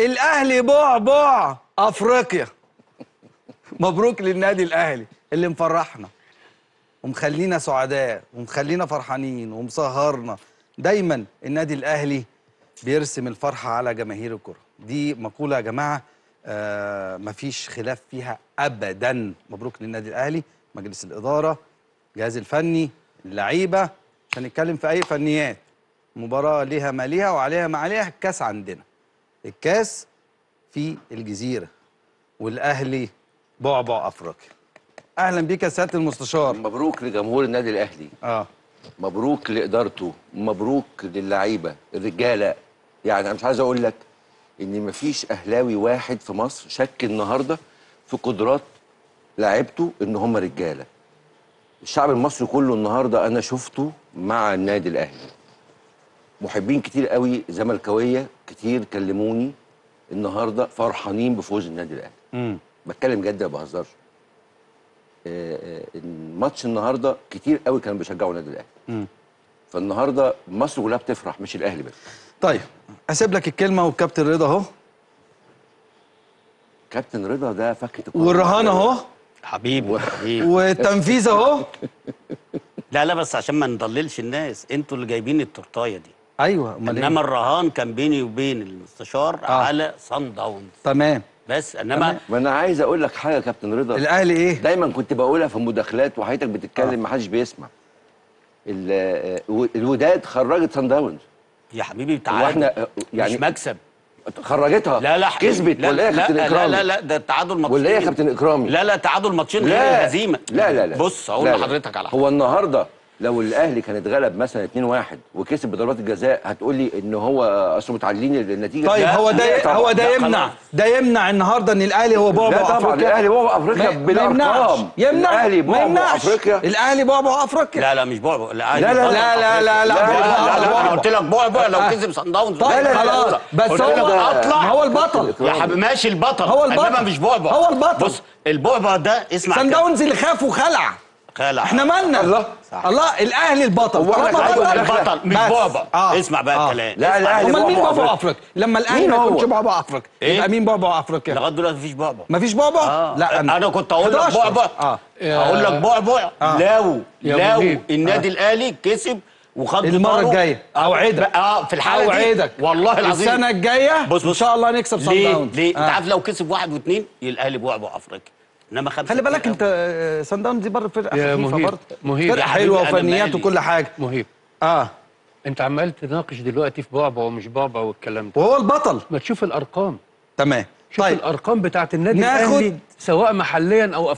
الاهلي بعبع افريقيا مبروك للنادي الاهلي اللي مفرحنا ومخلينا سعداء ومخلينا فرحانين ومسهرنا دايما النادي الاهلي بيرسم الفرحه على جماهير الكره دي مقوله يا جماعه آه مفيش خلاف فيها ابدا مبروك للنادي الاهلي مجلس الاداره الجهاز الفني اللعيبه مش هنتكلم في اي فنيات مباراه ليها ما ليها وعليها ما عليها الكاس عندنا الكاس في الجزيره والاهلي بعبع افريقيا اهلا بيك يا سياده المستشار مبروك لجمهور النادي الاهلي اه مبروك لادارته مبروك للعيبه الرجاله يعني انا مش عايز اقول لك ان مفيش اهلاوي واحد في مصر شك النهارده في قدرات لاعيبته ان هم رجاله الشعب المصري كله النهارده انا شفته مع النادي الاهلي محبين كتير قوي زملكاويه كتير كلموني النهارده فرحانين بفوز النادي الاهلي امم بتكلم جد ما بهزرش آه، آه، الماتش النهارده كتير قوي كانوا بيشجعوا النادي الاهلي امم فالنهارده مصر كلها بتفرح مش الاهلي بس طيب اسيب لك الكلمه والكابتن رضا اهو كابتن رضا ده فكه القرآن. والرهان اهو حبيبي حبيبي والتنفيذ اهو لا لا بس عشان ما نضللش الناس انتوا اللي جايبين التورتايه دي ايوه امال انما إيه؟ الرهان كان بيني وبين المستشار آه. على صن داونز تمام بس انما ما انا عايز اقول لك حاجه يا كابتن رضا الاهلي ايه دايما كنت بقولها في المداخلات وحضرتك بتتكلم ما حدش بيسمع ال- آه، الوداد خرجت سان داونز يا حبيبي تعالى واحنا آه، يعني يعني مش مكسب خرجتها لا لا حبيبي. كسبت لا ولا ايه يا لا كابتن لا اكرامي لا لا ده التعادل ماتشين ولا ايه يا كابتن اكرامي لا لا تعادل ماتشين غير لا الهزيمه لا لا لا بص هقول لا لا. لحضرتك على حاجه هو النهارده لو الاهلي كان اتغلب مثلا 2-1 وكسب بضربات الجزاء هتقول لي ان هو اصله متعادلين النتيجه طيب لا، هو لا ده طبعا. هو ده لا، يمنع خلاص. ده يمنع النهارده ان الاهلي هو بعبع لا طبعا افريقيا الاهلي بعبع افريقيا ما- ما يمنعش بالارقام يمنع الاهلي ما بعبع يمنعش افريقيا الاهلي بعبع افريقيا لا لا مش بعبع لا لا، لا، لا لا لا لا لا، لا لا لا انا بعبع. قلت لك بعبع لو آه. كسب صن داونز طيب لا، لا، خلاص بس قلت هو لك اطلع ما هو البطل يا حبيبي ماشي البطل هو البطل. انما مش بعبع هو البطل. بص البعبع ده اسمع سان كده. داونز اللي خاف وخلع خلع احنا مالنا الله. صح. الله الاهلي البطل هو احنا طالما خدنا بطل- البطل مش بس. بعبع آه. اسمع بقى آه. الكلام لا، اسمع. الأهلي امال مين بعبع بعبع أفريقيا. افريقيا لما الاهلي مين ما هو؟ يكونش بعبع افريقيا إيه؟ يبقى مين بعبع افريقيا لغايه دلوقتي مفيش بعبع مفيش بعبع آه. لا انا كنت هقول لك 11. بعبع اه هقول لك بعبع آه. لو يا لو مهيب. النادي الاهلي كسب وخد المره بطاره. الجايه اوعدك اه في الحاله دي اوعدك والله العظيم السنه الجايه بص ان بص. شاء الله نكسب صن ليه داونز ليه آه. انت عارف لو كسب واحد واثنين الاهلي بعبع افريقيا انما خمسه خلي بالك كتير انت آه، صن داونز دي برضه فرقه يا خفيفه مهيب، برضه مهيب. فرقه يا حبيبي حلوه أنا وفنيات مالي. وكل حاجه مهيب اه انت عمال تناقش دلوقتي في بعبع ومش بعبع والكلام ده وهو البطل ما تشوف الارقام تمام شوف طيب الارقام بتاعت النادي ناخد- الاهلي سواء محليا او